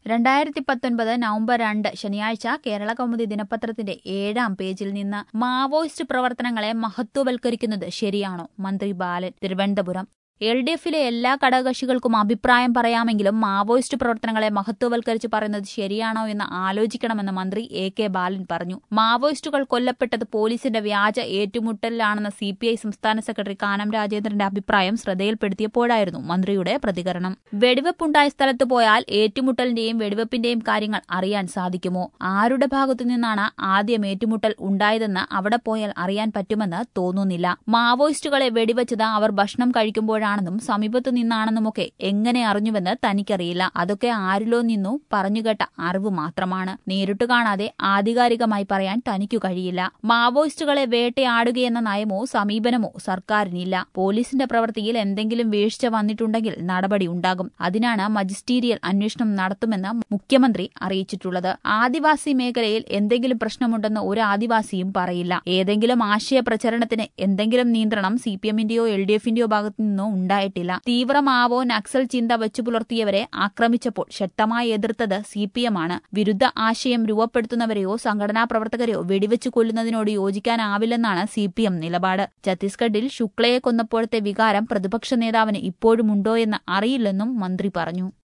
രണ്ടായിരത്തി പത്തൊൻപത് നവംബർ രണ്ട് ശനിയാഴ്ച കേരള കൗമുദി ദിനപത്രത്തിന്റെ ഏഴാം പേജിൽ നിന്ന് മാവോയിസ്റ്റ് പ്രവർത്തനങ്ങളെ മഹത്വവൽക്കരിക്കുന്നത് ശരിയാണോ മന്ത്രി ബാലൻ തിരുവനന്തപുരം എൽ ഡി എഫിലെ എല്ലാ ഘടകകക്ഷികൾക്കും അഭിപ്രായം പറയാമെങ്കിലും മാവോയിസ്റ്റ് പ്രവർത്തനങ്ങളെ മഹത്വവൽക്കരിച്ച് പറയുന്നത് ശരിയാണോ എന്ന് ആലോചിക്കണമെന്ന് മന്ത്രി എ കെ ബാലൻ പറഞ്ഞു മാവോയിസ്റ്റുകൾ കൊല്ലപ്പെട്ടത് പോലീസിന്റെ വ്യാജ ഏറ്റുമുട്ടലിലാണെന്ന സി പി ഐ സംസ്ഥാന സെക്രട്ടറി കാനം രാജേന്ദ്രന്റെ അഭിപ്രായം ശ്രദ്ധയിൽപ്പെടുത്തിയപ്പോഴായിരുന്നു മന്ത്രിയുടെ പ്രതികരണം വെടിവെപ്പുണ്ടായ സ്ഥലത്ത് പോയാൽ ഏറ്റുമുട്ടലിന്റെയും വെടിവെപ്പിന്റെയും കാര്യങ്ങൾ അറിയാൻ സാധിക്കുമോ ആരുടെ ഭാഗത്തു നിന്നാണ് ആദ്യം ഏറ്റുമുട്ടൽ ഉണ്ടായതെന്ന് അവിടെ പോയാൽ അറിയാൻ പറ്റുമെന്ന് തോന്നുന്നില്ല മാവോയിസ്റ്റുകളെ വെടിവെച്ചത് അവർ ഭക്ഷണം കഴിക്കുമ്പോഴാണെന്നും സമീപത്തു നിന്നാണെന്നുമൊക്കെ എങ്ങനെ അറിഞ്ഞുവെന്ന് തനിക്കറിയില്ല അതൊക്കെ ആരിലോ നിന്നു പറഞ്ഞുകേട്ട അറിവ് മാത്രമാണ് നേരിട്ട് കാണാതെ ആധികാരികമായി പറയാൻ തനിക്കു കഴിയില്ല മാവോയിസ്റ്റുകളെ വേട്ടയാടുകയെന്ന നയമോ സമീപനമോ സർക്കാരിനില്ല പോലീസിന്റെ പ്രവൃത്തിയിൽ എന്തെങ്കിലും വീഴ്ച വന്നിട്ടുണ്ടെങ്കിൽ നടപടി ഉണ്ടാകും അതിനാണ് മജിസ്റ്റീരിയൽ അന്വേഷണം നടത്തുമെന്ന് മുഖ്യമന്ത്രി അറിയിച്ചിട്ടുള്ളത് ആദിവാസി മേഖലയിൽ എന്തെങ്കിലും പ്രശ്നമുണ്ടെന്ന് ഒരു ആദിവാസിയും പറയില്ല ഏതെങ്കിലും ആശയ പ്രചരണത്തിന് എന്തെങ്കിലും നിയന്ത്രണം സി പി എമ്മിന്റെയോ എൽ ഡി എഫിന്റെയോ ഭാഗത്തു നിന്നോ ഉണ്ടായിട്ടില്ല തീവ്രമാവോ നക്സൽ ചിന്ത വെച്ചു പുലർത്തിയവരെ ആക്രമിച്ചപ്പോൾ ശക്തമായി എതിർത്തത് സി പി എം ആണ് വിരുദ്ധ ആശയം രൂപപ്പെടുത്തുന്നവരെയോ സംഘടനാ പ്രവർത്തകരെയോ വെടിവെച്ചു കൊല്ലുന്നതിനോട് യോജിക്കാനാവില്ലെന്നാണ് സി പി എം നിലപാട് ഛത്തീസ്ഗഡിൽ ശുക്ലയെ കൊന്നപ്പോഴത്തെ വികാരം പ്രതിപക്ഷ നേതാവിന് ഇപ്പോഴുമുണ്ടോയെന്ന് അറിയില്ലെന്നും മന്ത്രി പറഞ്ഞു